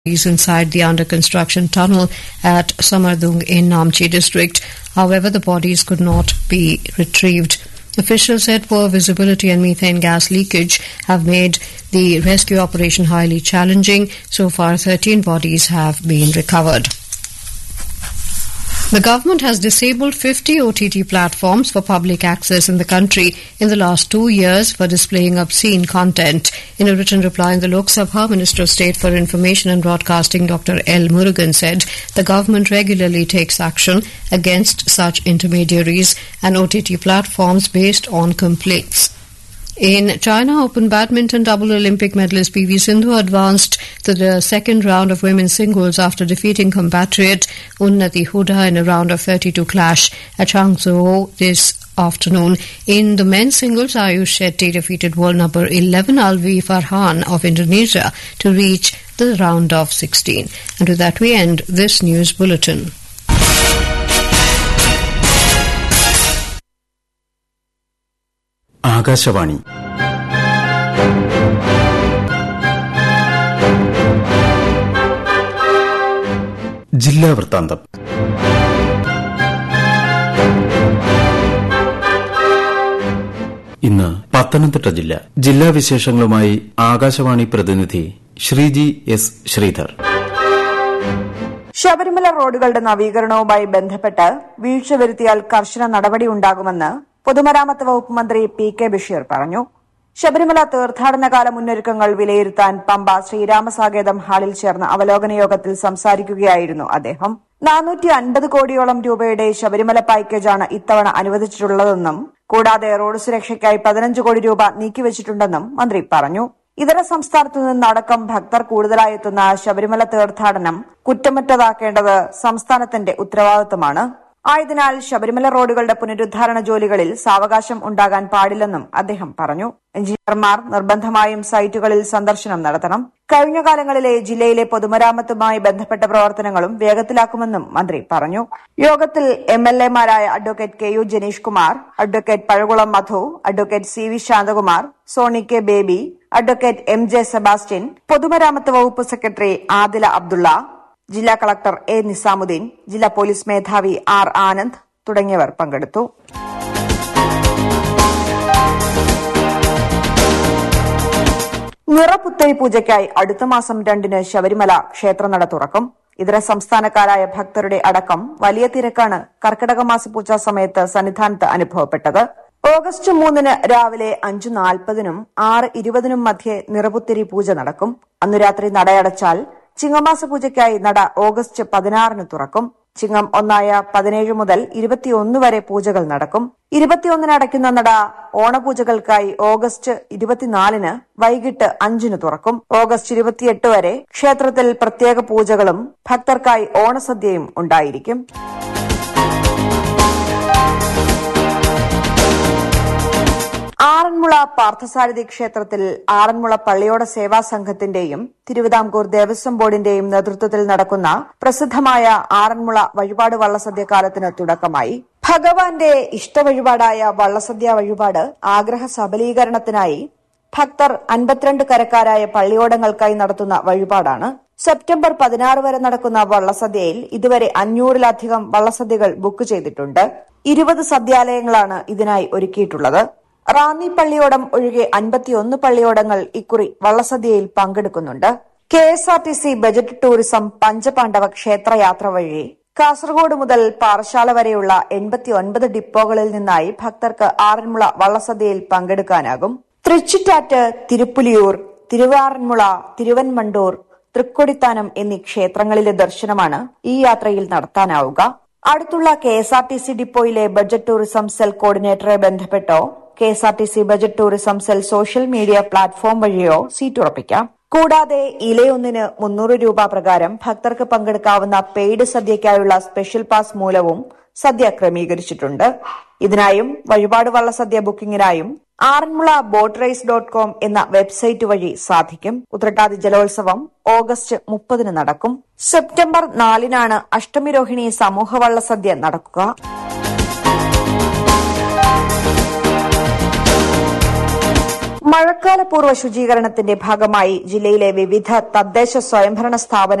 is inside the under construction tunnel at Samardung in Namchi district. However, the bodies could not be retrieved. Officials said poor visibility and methane gas leakage have made the rescue operation highly challenging. So far, 13 bodies have been recovered. The government has disabled 50 OTT platforms for public access in the country in the last two years for displaying obscene content. In a written reply in the Lok Sabha, Minister of State for Information and Broadcasting Dr. L. Murugan said the government regularly takes action against such intermediaries and OTT platforms based on complaints. In China Open Badminton, double Olympic medalist PV Sindhu advanced to the second round of women's singles after defeating compatriot Unnati Huda in a round of 32 clash at Changzhou this afternoon. In the men's singles, Ayush Shetty defeated world number 11 Alvi Farhan of Indonesia to reach the round of 16. And with that, we end this news bulletin. Akashvani ജില്ലാ വൃത്താന്തം ഇന്ന് പത്തനംതിട്ട ജില്ല ജില്ലാ വിശേഷങ്ങളുമായി ആകാശവാണി പ്രതിനിധി Sreeji S Sridhar Sabarimala റോഡുകളുടെ നവീകരണവുമായി ബന്ധപ്പെട്ട് വീഴ്ച വരുത്തിയാൽ കർശന നടപടി ഉണ്ടാകുമെന്ന് പൊതുമരാമത്ത് വകുപ്പ് മന്ത്രി പി കെ ബഷീർ പറഞ്ഞു ശബരിമല തീർത്ഥാടനകാല മുന്നൊരുക്കങ്ങൾ വിലയിരുത്താൻ പമ്പ ശ്രീരാമസാകേതം ഹാളിൽ ചേർന്ന അവലോകന യോഗത്തിൽ സംസാരിക്കുകയായിരുന്നു അദ്ദേഹം നാനൂറ്റി അൻപത് കോടിയോളം രൂപയുടെ ശബരിമല പാക്കേജാണ് ഇത്തവണ അനുവദിച്ചിട്ടുള്ളതെന്നും കൂടാതെ റോഡ് സുരക്ഷയ്ക്കായി പതിനഞ്ച് കോടി രൂപ നീക്കിവച്ചിട്ടുണ്ടെന്നും മന്ത്രി പറഞ്ഞു ഇതര സംസ്ഥാനത്തു നിന്നടക്കം ഭക്തർ കൂടുതലായി എത്തുന്ന ശബരിമല തീർത്ഥാടനം കുറ്റമറ്റതാക്കേണ്ടത് സംസ്ഥാനത്തിന്റെ ഉത്തരവാദിത്തമാണ് ആയതിനാൽ ശബരിമല റോഡുകളുടെ പുനരുദ്ധാരണ ജോലികളിൽ സാവകാശം ഉണ്ടാകാൻ പാടില്ലെന്നും അദ്ദേഹം പറഞ്ഞു എഞ്ചിനീയർമാർ നിർബന്ധമായും സൈറ്റുകളിൽ സന്ദർശനം നടത്തണം കഴിഞ്ഞ കാലങ്ങളിലെ ജില്ലയിലെ പൊതുമരാമത്തുമായി ബന്ധപ്പെട്ട പ്രവർത്തനങ്ങളും വേഗത്തിലാക്കുമെന്നും മന്ത്രി പറഞ്ഞു യോഗത്തിൽ എം എൽ എമാരായ advocate K U Janeesh Kumar advocate Pazhakulam Madhu advocate C V Shanthakumar Sony K Baby advocate M J Sebastian പൊതുമരാമത്ത് വകുപ്പ് സെക്രട്ടറി ആദില അബ്ദുള്ള ജില്ലാ കളക്ടർ എ നിസാമുദ്ദീൻ ജില്ലാ പോലീസ് മേധാവി ആർ ആനന്ദ് തുടങ്ങിയവർ പങ്കെടുത്തു നിറപുത്തരി പൂജയ്ക്കായി അടുത്ത മാസം രണ്ടിന് ശബരിമല ക്ഷേത്രനട തുറക്കും ഇതര സംസ്ഥാനക്കാരായ ഭക്തരുടെ അടക്കം വലിയ തിരക്കാണ് കർക്കിടക മാസ പൂജാ സമയത്ത് സന്നിധാനത്ത് അനുഭവപ്പെട്ടത് ഓഗസ്റ്റ് മൂന്നിന് രാവിലെ അഞ്ചു നാൽപ്പതിനും ആറ് ഇരുപതിനും മധ്യേ നിറപുത്തരി പൂജ നടക്കും അന്നു രാത്രി നടയടച്ചാൽ ചിങ്ങമാസ പൂജയ്ക്കായി നട ഓഗസ്റ്റ് പതിനാറിന് തുറക്കും ചിങ്ങം ഒന്നായ പതിനേഴ് മുതൽ ഇരുപത്തിയൊന്ന് വരെ പൂജകൾ നടക്കും ഇരുപത്തിയൊന്നിന് അടയ്ക്കുന്ന നട ഓണപൂജകൾക്കായി ഓഗസ്റ്റ് ഇരുപത്തിനാലിന് വൈകിട്ട് അഞ്ചിന് തുറക്കും ഓഗസ്റ്റ് ഇരുപത്തിയെട്ട് വരെ ക്ഷേത്രത്തിൽ പ്രത്യേക പൂജകളും ഭക്തർക്കായി ഓണസദ്യയും ഉണ്ടായിരിക്കും ആറന്മുള പാർത്ഥസാരഥി ക്ഷേത്രത്തിൽ ആറന്മുള പള്ളിയോട സേവാ സംഘത്തിന്റെയും തിരുവിതാംകൂർ ദേവസ്വം ബോർഡിന്റെയും നേതൃത്വത്തിൽ നടക്കുന്ന പ്രസിദ്ധമായ ആറന്മുള വഴിപാട് വള്ളസദ്യ കാലത്തിന് തുടക്കമായി ഭഗവാന്റെ ഇഷ്ടവഴിപാടായ വള്ളസദ്യ വഴിപാട് ആഗ്രഹ സബലീകരണത്തിനായി ഭക്തർ അൻപത്തിരണ്ട് കരക്കാരായ പള്ളിയോടങ്ങൾക്കായി നടത്തുന്ന വഴിപാടാണ് സെപ്റ്റംബർ പതിനാറ് വരെ നടക്കുന്ന വള്ളസദ്യയിൽ ഇതുവരെ അഞ്ഞൂറിലധികം വള്ളസദ്യകൾ ബുക്ക് ചെയ്തിട്ടുണ്ട് ഇരുപത് സദ്യാലയങ്ങളാണ് ഇതിനായി ഒരുക്കിയിട്ടുള്ളത് റാന്നി പള്ളിയോടം ഒഴികെ അൻപത്തിയൊന്ന് പള്ളിയോടങ്ങൾ ഇക്കുറി വള്ളസദ്യയിൽ പങ്കെടുക്കുന്നുണ്ട് K S R T C budget tourism പഞ്ചപാണ്ഡവ ക്ഷേത്രയാത്ര വഴി കാസർഗോഡ് മുതൽ പാറശാല വരെയുള്ള എൺപത്തിയൊൻപത് ഡിപ്പോകളിൽ നിന്നായി ഭക്തർക്ക് ആറന്മുള വള്ളസദ്യയിൽ പങ്കെടുക്കാനാകും തൃച്ചിറ്റാറ്റ് തിരുപ്പുലിയൂർ തിരുവാറന്മുള തിരുവൻമണ്ടൂർ തൃക്കൊടിത്താനം എന്നീ ക്ഷേത്രങ്ങളിലെ ദർശനമാണ് ഈ യാത്രയിൽ നടത്താനാവുക അടുത്തുള്ള K S R T C ഡിപ്പോയിലെ ബജറ്റ് ടൂറിസം സെൽ കോർഡിനേറ്ററെ ബന്ധപ്പെട്ടോ K S R T C budget tourism cell social media platform വഴിയോ സീറ്റ് ഉറപ്പിക്കാം കൂടാതെ ഇലയൊന്നിന് മുന്നൂറ് രൂപ പ്രകാരം ഭക്തർക്ക് പങ്കെടുക്കാവുന്ന പെയ്ഡ് സദ്യയ്ക്കായുള്ള സ്പെഷ്യൽ പാസ് മൂലവും സദ്യ ക്രമീകരിച്ചിട്ടുണ്ട് ഇതിനായും വഴിപാട് വള്ളസദ്യ ബുക്കിംഗിനായും Aranmula boat race dot com എന്ന വെബ്സൈറ്റ് വഴി സാധിക്കും ഉത്രട്ടാതി ജലോത്സവം ഓഗസ്റ്റ് മുപ്പതിന് നടക്കും സെപ്റ്റംബർ നാലിനാണ് അഷ്ടമിരോഹിണി സമൂഹ വള്ളസദ്യ നടക്കുക മഴക്കാലപൂർവ്വ ശുചീകരണത്തിന്റെ ഭാഗമായി ജില്ലയിലെ വിവിധ തദ്ദേശ സ്വയംഭരണ സ്ഥാപന